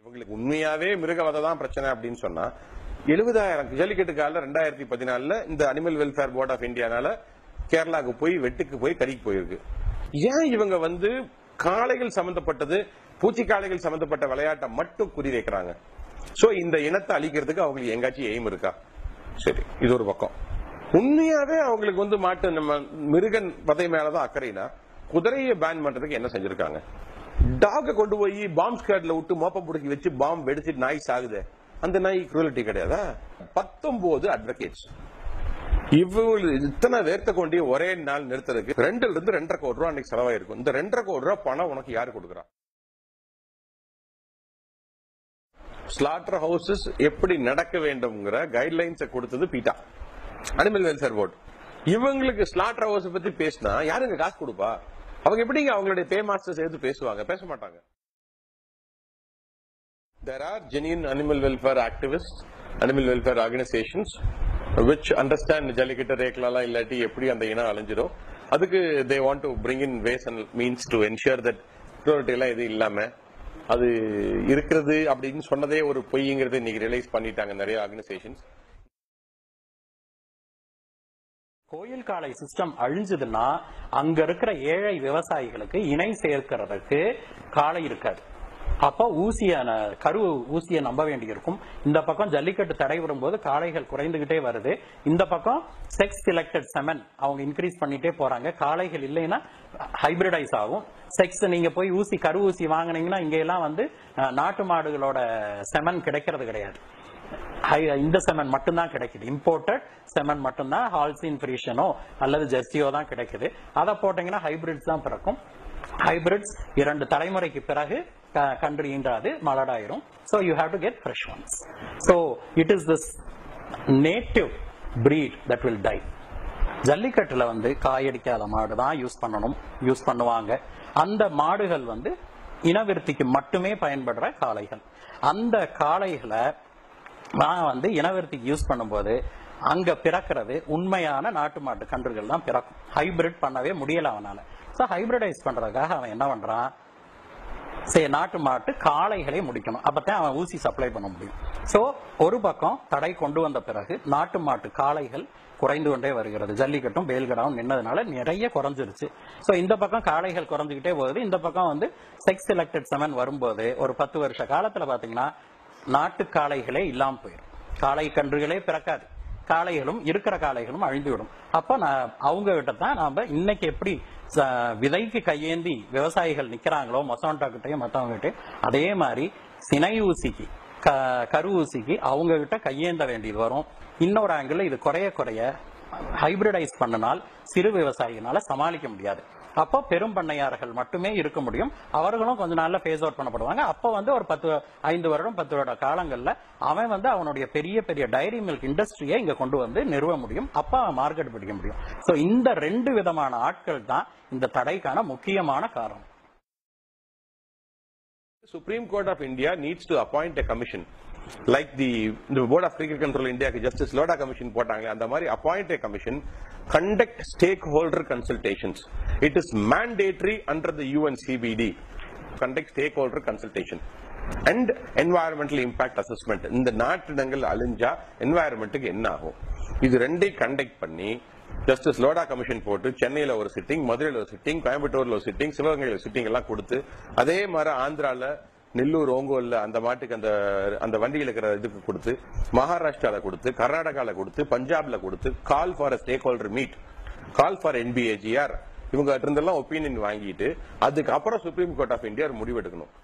இவங்களுக்கு உண்மையாவே மிருகவதை தான் பிரச்சனை அப்படின்னு சொன்னா எழுபதாயிரம் ஜல்லிக்கட்டு காலில் ரெண்டாயிரத்தி பதினாலுல இந்த அனிமல் வெல்ஃபேர் போர்ட் ஆஃப் இந்தியானால கேரளாவுக்கு போய் வெட்டுக்கு போய் கறிக்கு போயிருக்கு ஏன் இவங்க வந்து காளைகள் சம்பந்தப்பட்டது பூச்சிக்காளைகள் சம்பந்தப்பட்ட விளையாட்டை மட்டும் குறி வைக்கிறாங்க சோ இந்த இனத்தை அழிக்கிறதுக்கு அவங்களுக்கு எங்காச்சும் எய்ம் இருக்கா சரி இது ஒரு பக்கம் உண்மையாவே அவங்களுக்கு வந்து மாட்டு நம்ம மிருகன் வதை மேலதான் அக்கறைனா குதிரையை பேன் பண்றதுக்கு என்ன செஞ்சிருக்காங்க டாக கொண்டு போய் பாம் ஸ்குவாட்ல விட்டு மோப்பம் புடுக்கி வச்சு பாம் வெடிச்சிட்டு நாய் சாகுதே அந்த நாய் குரலிட்டி கிடையாதா பத்தொன்பது அட்வொகேட்ஸ் இவங்க இத்தனை வேர்த்த கொண்டு ஒரே நாள் நிறுத்துறதுக்கு ரெண்டுல இருந்து ரெண்டரை கோடி ரூபா அன்னைக்கு செலவாயிருக்கும் இந்த ரெண்டரை கோடி ரூபா பணம் உனக்கு யாரு கொடுக்குறா ஸ்லாட்டர் ஹவுசஸ் எப்படி நடக்க வேண்டும்ங்கிற கைட்லைன்ஸை கொடுத்தது பீட்டா அனிமல் வெல்ஃபேர் போர்டு இவங்களுக்கு ஸ்லாட்டர் ஹவுஸ் பத்தி பேசினா யாருங்க காசு கொடுப்பா அவங்க எப்படிங்க அவங்களுடைய பே மாஸ்டர்ஸ் எடுத்து பேசுவாங்க பேச மாட்டாங்க there are genuine animal welfare activists animal welfare organizations which understand jallikattu ரேக்லாம் இல்லாட்டி எப்படி அந்த இனம் அலைஞ்சிரும் அதுக்கு they want to bring in ways and means to ensure that priority எல்லாம் எதுவும் இல்லாம அது இருக்கிறது அப்படின்னு சொன்னதே ஒரு பொய்ங்கிறது இன்னைக்கு ரியலைஸ் பண்ணிட்டாங்க நிறைய ஆர்கனைசேஷன்ஸ் கோயில் காளை சிஸ்டம் அழிஞ்சதுன்னா அங்க இருக்கிற ஏழை விவசாயிகளுக்கு இணை சேர்க்கிறதுக்கு காளை இருக்காது அப்ப ஊசிய ந- கரு ஊசியை நம்ப வேண்டியிருக்கும் இந்த பக்கம் ஜல்லிக்கட்டு தடை வரும்போது காளைகள் குறைந்துகிட்டே வருது இந்த பக்கம் செக்ஸ் செலக்டட் செமன் அவங்க இன்க்ரீஸ் பண்ணிட்டே போறாங்க காளைகள் இல்லைன்னா ஹைபிரிடைஸ் ஆகும் செக்ஸ் நீங்க போய் ஊசி கரு ஊசி வாங்குனீங்கன்னா இங்க எல்லாம் வந்து அஹ், நாட்டு மாடுகளோட செமன் கிடைக்கிறது கிடையாது ஹை- இந்த செமன் மட்டும்தான் கிடைக்குது இம்போர்ட்டட் செமன் மட்டும்தான் ஹால்சின் ஃப்ரீஷனோ அல்லது ஜெர்சியோ தான் கிடைக்குது அதை போட்டீங்கன்னா ஹைபிரிட்ஸ் தான் பிறக்கும் ஹைபிரிட்ஸ் இரண்டு தலைமுறைக்கு பிறகு க- கன்று ஈன்றாது மலடாயிரும் so you have to get fresh ones so it is this native breed that will die ஜல்லிக்கட்டுல வந்து காயடிக்காத மாடு தான் யூஸ் பண்ணணும் யூஸ் பண்ணுவாங்க அந்த மாடுகள் வந்து இனவிருத்திக்கு மட்டுமே பயன்படுற காளைகள் அந்த காளைகளை நான் வந்து இனவிருத்திக்கு யூஸ் பண்ணும்போது அங்க பிறக்கிறது உண்மையான நாட்டு மாட்டு கன்றுகள் தான் பிறக்கும் ஹைபிரிட் பண்ணவே முடியல அவனால ஸோ ஹைபிரிடைஸ் பண்றதுக்காக அவன் என்ன பண்றான் சரி நாட்டு மாட்டு காளைகளை முடிக்கணும் அப்பதான் அவன் ஊசி சப்ளை பண்ண முடியும் சோ ஒரு பக்கம் தடை கொண்டு வந்த பிறகு நாட்டு மாட்டு காளைகள் குறைந்து கொண்டே வருகிறது ஜல்லிக்கட்டும் பேல்கடாவும் நின்னதுனால நிறைய குறைஞ்சிருச்சு சோ இந்த பக்கம் காளைகள் குறைஞ்சுக்கிட்டே போகுது இந்த பக்கம் வந்து செக்ஸ் செலக்டட் செமன் வரும்போது ஒரு பத்து வருஷ காலத்துல பாத்தீங்கன்னா நாட்டு காளைகளே இல்லாம போயிடும் காளை கன்றுகளே பிறக்காது காளைகளும் இருக்கிற காளைகளும் அழிந்துவிடும் அப்ப நான் அவங்க கிட்ட தான் நாம இன்னைக்கு எப்படி ச- விதைக்கு கையேந்தி விவசாயிகள் நிக்கிறாங்களோ மொசாண்டா கிட்டயும் மத்தவங்க கிட்டயும் அதே மாதிரி சினை ஊசிக்கு க- கரு ஊசிக்கு அவங்க கிட்ட கையேந்த வேண்டியது வரும் இன்னொரு ஆங்கிள் இது குறைய குறைய ஹைபிரிடைஸ் பண்ணினால் சிறு விவசாயிகளால சமாளிக்க முடியாது அப்போ பெரும் பண்ணையார்கள் மட்டுமே இருக்க முடியும் அவர்களும் கொஞ்ச நாள்ல ஃபேஸ் அவுட் பண்ணப்படுவாங்க அப்போ வந்து ஒரு பத்து ஐந்து வருடம் பத்து வருட காலங்கள்ல அவன் வந்து அவனுடைய பெரிய பெரிய டைரி மில்க் இண்டஸ்ட்ரியை இங்க கொண்டு வந்து நிறுவ முடியும் அப்ப அவன் மார்க்கெட் பிடிக்க முடியும் சோ இந்த ரெண்டு விதமான ஆட்கள் தான் இந்த தடைக்கான முக்கியமான காரணம் Supreme Court of India needs to appoint a commission like the the Board of Cricket Control India க்கு Justice Loda Commission போட்டாங்களே அந்த மாதிரி appoint a commission conduct stakeholder consultations it is mandatory under the UNCBD conduct stakeholder consultation and environmental impact assessment இந்த நாட்டிடங்கள் அழிஞ்சா environmentக்கு என்ன ஆகும் இது ரெண்டையும் conduct பண்ணி justice லோடா commission போட்டு சென்னையில ஒரு சிட்டிங் மதுரையில ஒரு சிட்டிங் கோயம்புத்தூர்ல ஒரு சிட்டிங் சிவகங்கையில சிட்டிங் எல்லாம் கொடுத்து அதே மாதிரி ஆந்திரால நெல்லூர் ஓங்கோல்ல அந்த மாட்டுக்கு அந்த அந்த வண்டியில் இருக்கிற இதுக்கு கொடுத்து மகாராஷ்டிரால கொடுத்து கர்நாடகால கொடுத்து பஞ்சாப்ல கொடுத்து call for stakeholder meet call for NBAGR இவங்க இருந்தெல்லாம் ஒப்பீனியன் வாங்கிட்டு அதுக்கப்புறம் சுப்ரீம் கோர்ட் ஆஃப் இந்தியா ஒரு முடிவெடுக்கணும்